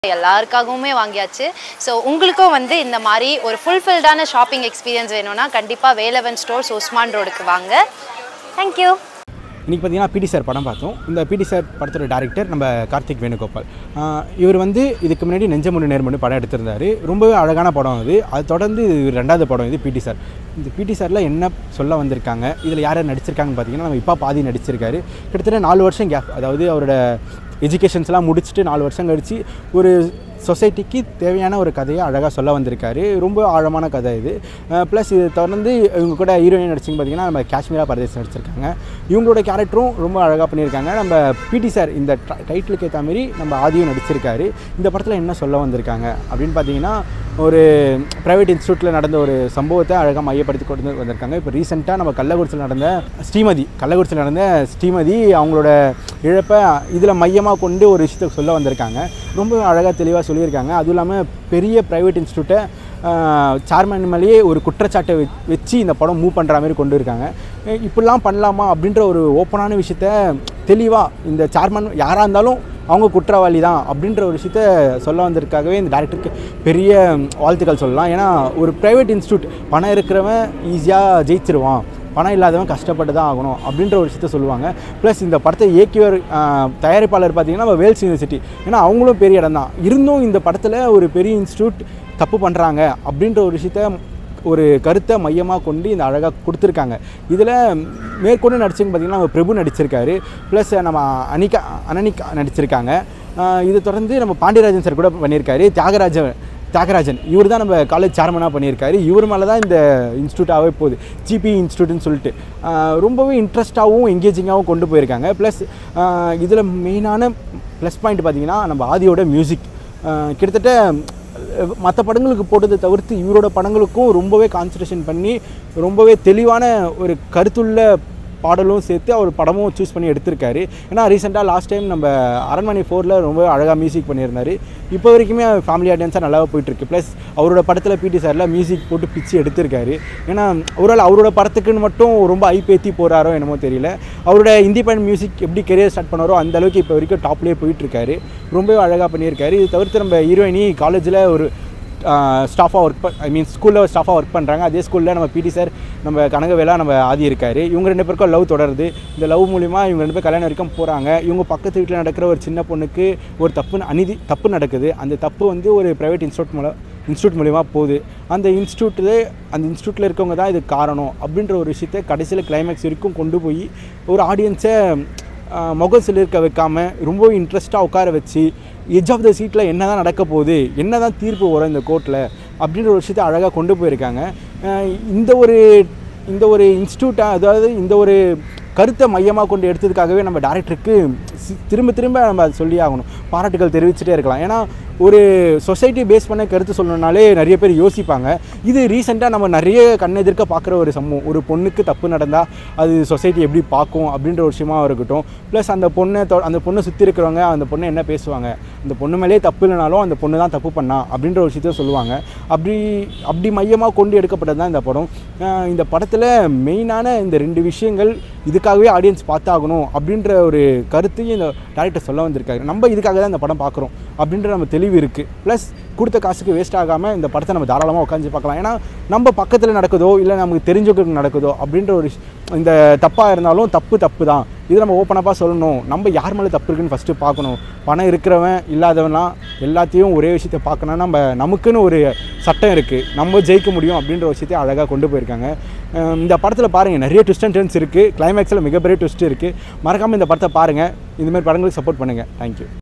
எல்லாருக்காகவுமே வாங்கியாச்சு ஸோ உங்களுக்கும் வந்து இந்த மாதிரி ஒரு ஃபுல்ஃபில்டான ஷாப்பிங் எக்ஸ்பீரியன்ஸ் வேணும்னா கண்டிப்பாக வேலவன் ஸ்டோர்ஸ் உஸ்மான் ரோடுக்கு வாங்க தேங்க்யூ இன்றைக்கி பார்த்தீங்கன்னா பிடி சார் படம் பார்த்தோம் இந்த பிடி சார் படத்தோட டேரக்டர் நம்ம கார்த்திக் வேணுகோபால் ஆஹ் இவர் வந்து இதுக்கு முன்னாடி நெஞ்சமுண்டு நேர்மண்டு படம் எடுத்திருந்தாரு ரொம்பவே அழகான படம் அது அது தொடர்ந்து இது ரெண்டாவது படம் இது பிடி சார் இந்த பிடி சாரில் என்ன சொல்ல வந்திருக்காங்க இதில் யார் யார் நடிச்சிருக்காங்கன்னு பார்த்தீங்கன்னா நம்ம இப்போ பாதி நடிச்சிருக்காரு கிட்டத்தட்ட நாலு வருஷம் கேப் அதாவது அவரோட எஜுகேஷன்ஸ்லாம் முடிச்சுட்டு நாலு வருஷம் கழித்து ஒரு சொசைட்டிக்கு தேவையான ஒரு கதையை அழகாக சொல்ல வந்திருக்காரு ரொம்ப ஆழமான கதை இது ப்ளஸ் இது தொடர்ந்து இவங்க கூட ஹீரோயின் நடிச்சிங்க பார்த்தீங்கன்னா நம்ம காஷ்மீரா பரதேஷ் நடிச்சிருக்காங்க இவங்களோட கேரக்டரும் ரொம்ப அழகாக பண்ணியிருக்காங்க நம்ம பிடி சார் இந்த டைட்டிலுக்கு ஏற்ற மாதிரி நம்ம ஆதியும் நடிச்சிருக்காரு இந்த படத்தில் என்ன சொல்ல வந்திருக்காங்க அப்படின்னு பார்த்தீங்கன்னா ஒரு ப்ரைவேட் இன்ஸ்டியூட்டில் நடந்த ஒரு சம்பவத்தை அழகாக மையப்படுத்தி கொண்டு வந்திருக்காங்க இப்போ ரீசெண்டாக நம்ம கள்ளக்குறிச்சியில் நடந்த ஸ்ரீமதி கள்ளக்குறிச்சியில் நடந்த ஸ்ரீமதி அவங்களோட இழப்பை இதில் மையமாக கொண்டு ஒரு விஷயத்தை சொல்ல வந்திருக்காங்க ரொம்ப அழகாக தெளிவாக சொல்லியிருக்காங்க அதுவும் இல்லாமல் பெரிய ப்ரைவேட் இன்ஸ்டியூட்டை சேர்மன் மேலேயே ஒரு குற்றச்சாட்டை வெ- வச்சு இந்த படம் மூவ் பண்ணுற மாதிரி கொண்டு இருக்காங்க அஹ் இப்படிலாம் பண்ணலாமா அப்படின்ற ஒரு ஓப்பனான விஷயத்த தெளிவாக இந்த சேர்மன் யாராக இருந்தாலும் அவங்க குற்றவாளி தான் அப்படின்ற ஒரு விஷயத்த சொல்ல வந்திருக்காகவே இந்த டேரக்டருக்கு பெரிய வாழ்த்துக்கள் சொல்லலாம் ஏன்னா ஒரு ப்ரைவேட் இன்ஸ்டியூட் பணம் இருக்கிறவன் ஈஸியாக ஜெயிச்சிருவான் பணம் இல்லாதவன் கஷ்டப்பட்டு தான் ஆகணும் அப்படின்ற ஒரு விஷயத்த சொல்லுவாங்க ப்ளஸ் இந்த படத்தை இயக்கியவர் ஆஹ், தயாரிப்பாளர் பார்த்தீங்கன்னா நம்ம வேல்ஸ் யூனிவர்சிட்டி ஏன்னா அவங்களும் பெரிய இடம் தான் இருந்தும் இந்த படத்தில் ஒரு பெரிய இன்ஸ்டியூட் தப்பு பண்ணுறாங்க அப்படின்ற ஒரு விஷயத்த ஒரு கருத்தை மையமாக கொண்டு இந்த அழகாக கொடுத்துருக்காங்க இதில் மேற்கொண்டு நடிச்சவங்க பார்த்திங்கன்னா நம்ம பிரபு நடிச்சிருக்காரு ப்ளஸ் நம்ம அனிகா அனனிகா நடிச்சிருக்காங்க ஆஹ் இது தொடர்ந்து நம்ம பாண்டியராஜன் சார் கூட பண்ணியிருக்காரு தியாகராஜன் தியாகராஜன் இவர் தான் நம்ம காலேஜ் சேர்மனாக பண்ணியிருக்காரு இவர் மேலே தான் இந்த இன்ஸ்டியூட்டாகவே போகுது ஜிபி இன்ஸ்டியூட்னு சொல்லிட்டு ஆஹ் ரொம்பவே இன்ட்ரெஸ்ட்டாகவும் எங்கேஜிங்காகவும் கொண்டு போயிருக்காங்க ப்ளஸ் இதில் மெயினான ப்ளஸ் பாயிண்ட் பார்த்திங்கன்னா நம்ம ஆதியோட மியூசிக் கிட்டத்தட்ட மற்ற படங்களுக்கு போட்டதை தவிர்த்து இவரோட படங்களுக்கும் ரொம்பவே கான்சன்ட்ரேஷன் பண்ணி ரொம்பவே தெளிவான ஒரு கருத்துள்ள பாடலும் சேர்த்து அவர் படமும் சூஸ் பண்ணி எடுத்திருக்காரு ஏன்னா ரீசெண்டாக லாஸ்ட் டைம் நம்ம அரண்மனை ஃபோரில் ரொம்ப அழகாக மியூசிக் பண்ணியிருந்தாரு இப்போ வரைக்குமே ஃபேமிலி ஆடியன்ஸாக நல்லா போயிட்டுருக்கு ப்ளஸ் அவரோட படத்தில் பிடி சாரில் மியூசிக் போட்டு பிச்சு எடுத்திருக்காரு ஏன்னா ஒருவேளை அவரோட படத்துக்குன்னு மட்டும் ரொம்ப ஐப்பேத்தி போகிறாரோ என்னமோ தெரியல அவரோட இண்டிபெண்ட் மியூசிக் எப்படி கெரியர் ஸ்டார்ட் பண்ணாரோ அந்த அளவுக்கு இப்போ வரைக்கும் டாப்லேயே போயிட்டுருக்காரு ரொம்பவே அழகாக பண்ணியிருக்காரு இது தவிர்த்து நம்ம ஹீரோயினி காலேஜில் ஒரு ஸ்டாஃபாக ஒர்க் ஐ மீன் ஸ்கூலில் ஸ்டாஃபாக ஒர்க் பண்ணுறாங்க அதே ஸ்கூலில் நம்ம பிடி சார் நம்ம கனகவேலா நம்ம ஆதி இருக்கார் இவங்க ரெண்டு பேருக்கும் லவ் தொடருது இந்த லவ் மூலிமா இவங்க ரெண்டு பேர் கல்யாணம் வரைக்கும் போகிறாங்க இவங்க பக்கத்து வீட்டில் நடக்கிற ஒரு சின்ன பொண்ணுக்கு ஒரு தப்பு அநீதி தப்பு நடக்குது அந்த தப்பு வந்து ஒரு ப்ரைவேட் இன்ஸ்டியூட் மூலம் இன்ஸ்டியூட் மூலிமா போகுது அந்த இன்ஸ்டியூட்டில் அந்த இன்ஸ்டியூட்டில் இருக்கவங்க தான் இதுக்கு காரணம் அப்படின்ற ஒரு விஷயத்தை கடைசியில் கிளைமேக்ஸ் வரைக்கும் கொண்டு போய் ஒரு ஆடியன்ஸை முகம் சிலிர்க்க வைக்காம ரொம்பவே இன்ட்ரெஸ்ட்டாக உட்கார வச்சு எஜ் ஆஃப் த சீட்டில் என்ன தான் நடக்க போகுது என்ன தான் தீர்ப்பு வரும் இந்த கோர்ட்டில் அப்படின்ற ஒரு விஷயத்தை அழகாக கொண்டு போயிருக்காங்க அஹ் இந்த ஒரு இந்த ஒரு இன்ஸ்டியூட்டாக அதாவது இந்த ஒரு கருத்தை மையமாக கொண்டு எடுத்ததுக்காகவே நம்ம டேரக்டருக்கு சி- திரும்ப திரும்ப நம்ம அதை சொல்லி ஆகணும் பாராட்டுகள் தெரிவிச்சுட்டே இருக்கலாம் ஏன்னா ஒரு சொசைட்டி பேஸ் பண்ண கருத்து சொல்லணும்னாலே நிறைய பேர் யோசிப்பாங்க இது ரீசெண்டாக நம்ம நிறைய கண்ணெதிர்க்க பார்க்குற ஒரு சம்பவம் ஒரு பொண்ணுக்கு தப்பு நடந்தால் அது சொசைட்டி எப்படி பார்க்கும் அப்படின்ற ஒரு விஷயமா இருக்கட்டும் ப்ளஸ் அந்த பொண்ணை தொ- அந்த பொண்ணை சுற்றி இருக்கிறவங்க அந்த பொண்ணை என்ன பேசுவாங்க அந்த பொண்ணு மேலே தப்பு இல்லைனாலும் அந்த பொண்ணு தான் தப்பு பண்ணா அப்படின்ற ஒரு விஷயத்த சொல்லுவாங்க அப்படி அப்படி மையமாக கொண்டு எடுக்கப்பட்டது தான் இந்த படம் அஹ் இந்த படத்தில் மெயினான இந்த ரெண்டு விஷயங்கள் இதுக்காகவே ஆடியன்ஸ் பார்த்தாகணும் அப்படின்ற ஒரு கருத்தையும் இந்த டேரக்டர் சொல்ல வந்திருக்காரு நம்ம இதுக்காக தான் இந்த படம் பார்க்குறோம் அப்படின்ற நம்ம தெளிவு இருக்குது ப்ளஸ் கொடுத்த காசுக்கு வேஸ்ட் ஆகாமல் இந்த படத்தை நம்ம தாராளமாக உட்காந்து பார்க்கலாம் ஏன்னா நம்ம பக்கத்தில் நடக்குதோ இல்லை நமக்கு தெரிஞ்சவங்களுக்கு நடக்குதோ அப்படின்ற ஒரு விஷ்- இந்த தப்பாக இருந்தாலும் தப்பு தப்பு தான் இது நம்ம ஓப்பனப்பாக சொல்லணும் நம்ம யார் மேலே தப்பு இருக்குன்னு ஃபஸ்ட்டு பார்க்கணும் பணம் இருக்கிறவன் இல்லாதவன்லாம் எல்லாத்தையும் ஒரே விஷயத்த பார்க்கணும் நம்ம நமக்குன்னு ஒரு சட்டம் இருக்குது நம்ம ஜெயிக்க முடியும் அப்படின்ற ஒரு விஷயத்தை அழகாக கொண்டு போயிருக்காங்க அஹ் இந்த படத்தில் பாருங்கள் நிறைய ட்விஸ்ட் அண்ட் டர்ன்ஸ் இருக்குது கிளைமேக்ஸில் மிகப்பெரிய ட்விஸ்ட் இருக்குது மறக்காமல் இந்த படத்தை பாருங்கள் இந்த மாதிரி படங்களுக்கு சப்போர்ட் பண்ணுங்கள் தேங்க்யூ